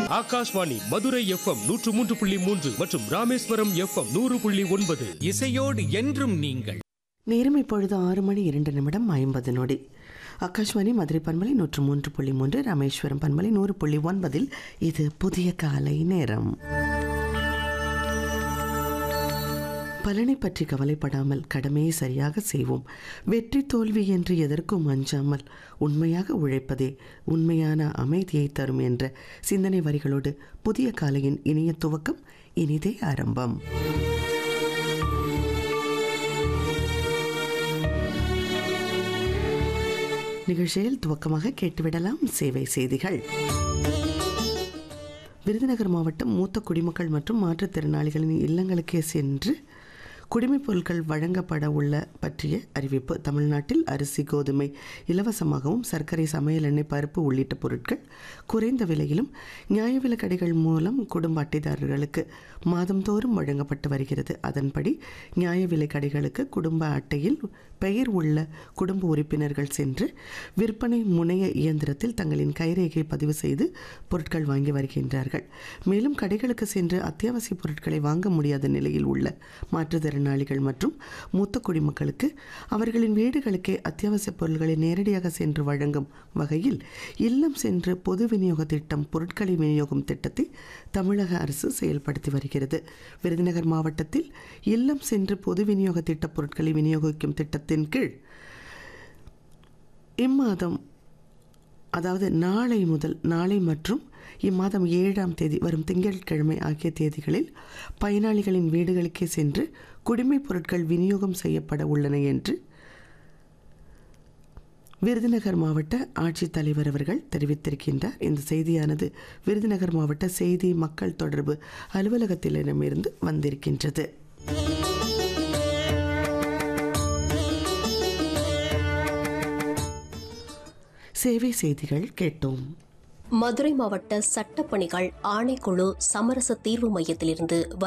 Akashvani Madurai FM நூற்று மூன்று புள்ளி மூன்று மற்றும் ராமேஸ்வரம் எஃப்எம் நூறு புள்ளி ஒன்பது இசையோடு என்றும் நீங்கள் நேரம் இப்பொழுது ஆறு மணி இரண்டு நிமிடம் ஐம்பது நொடி ஆகாஷ்வாணி மதுரை பண்பலை நூற்று மூன்று புள்ளி மூன்று ராமேஸ்வரம் பண்பலை நூறு புள்ளி ஒன்பதில் இது புதிய காலை நேரம் பலனை பற்றி கவலைப்படாமல் கடமையை சரியாக செய்வோம் வெற்றி தோல்வி என்று எதற்கும் அஞ்சாமல் உண்மையாக உழைப்பதே உண்மையான அமைதியை தரும் என்ற சிந்தனை வரிகளோடு புதிய காலையின் இனிய துவக்கம் இனிதே ஆரம்பம் நிகழ்ச்சியில் துவக்கமாக கேட்டுவிடலாம் சேவை செய்திகள் விருதுநகர் மாவட்டம் மூத்த குடிமக்கள் மற்றும் மாற்றுத்திறனாளிகளின் இல்லங்களுக்கே சென்று குடிமைப் பொருட்கள் வழங்கப்பட உள்ள பற்றிய அறிவிப்பு தமிழ்நாட்டில் அரிசி கோதுமை இலவசமாகவும் சர்க்கரை சமையல் எண்ணெய் பருப்பு உள்ளிட்ட பொருட்கள் குறைந்த விலையிலும் நியாய விலைக் கடைகள் மூலம் குடும்ப அட்டைதாரர்களுக்கு மாதந்தோறும் வழங்கப்பட்டு வருகிறது அதன்படி நியாய விலைக் கடைகளுக்கு குடும்ப அட்டையில் பெயர் உள்ள குடும்ப உறுப்பினர்கள் சென்று விற்பனை முனைய இயந்திரத்தில் தங்களின் கைரேகை பதிவு செய்து பொருட்கள் வாங்கி வருகின்றார்கள் மேலும் கடைகளுக்கு சென்று அத்தியாவசிய பொருட்களை வாங்க முடியாத நிலையில் உள்ள மாற்றுத்திறனாளிகள் மற்றும் மூத்த குடிமக்களுக்கு அவர்களின் வீடுகளுக்கே அத்தியாவசிய பொருட்களை நேரடியாக சென்று வழங்கும் வகையில் இல்லம் சென்று பொது விநியோக திட்டம் பொருட்களை விநியோகம் திட்டத்தை தமிழக அரசு செயல்படுத்தி வருகிறது விருதுநகர் மாவட்டத்தில் இல்லம் சென்று பொது விநியோக திட்ட பொருட்களை விநியோகிக்கும் திட்டத்தின் கீழ் இம்மாதம் அதாவது நாளை முதல் நாளை மற்றும் இம்மாதம் ஏழாம் தேதி வரும் திங்கட்கிழமை ஆகிய தேதிகளில் பயனாளிகளின் வீடுகளுக்கே சென்று குடிமைப் பொருட்கள் விநியோகம் செய்யப்பட உள்ளன என்று விருதுநகர் மாவட்ட ஆட்சித்தலைவர் அவர்கள் தெரிவித்திருக்கின்றார் இந்த செய்தியானது விருதுநகர் மாவட்ட செய்தி மக்கள் தொடர்பு அலுவலகத்திலிடமிருந்து வந்திருக்கின்றது சேவை செய்திகள் கேட்டோம் மதுரை மாவட்ட சட்டப்பணிகள் ஆணைக்குழு சமரச தீர்வு மையத்திலிருந்து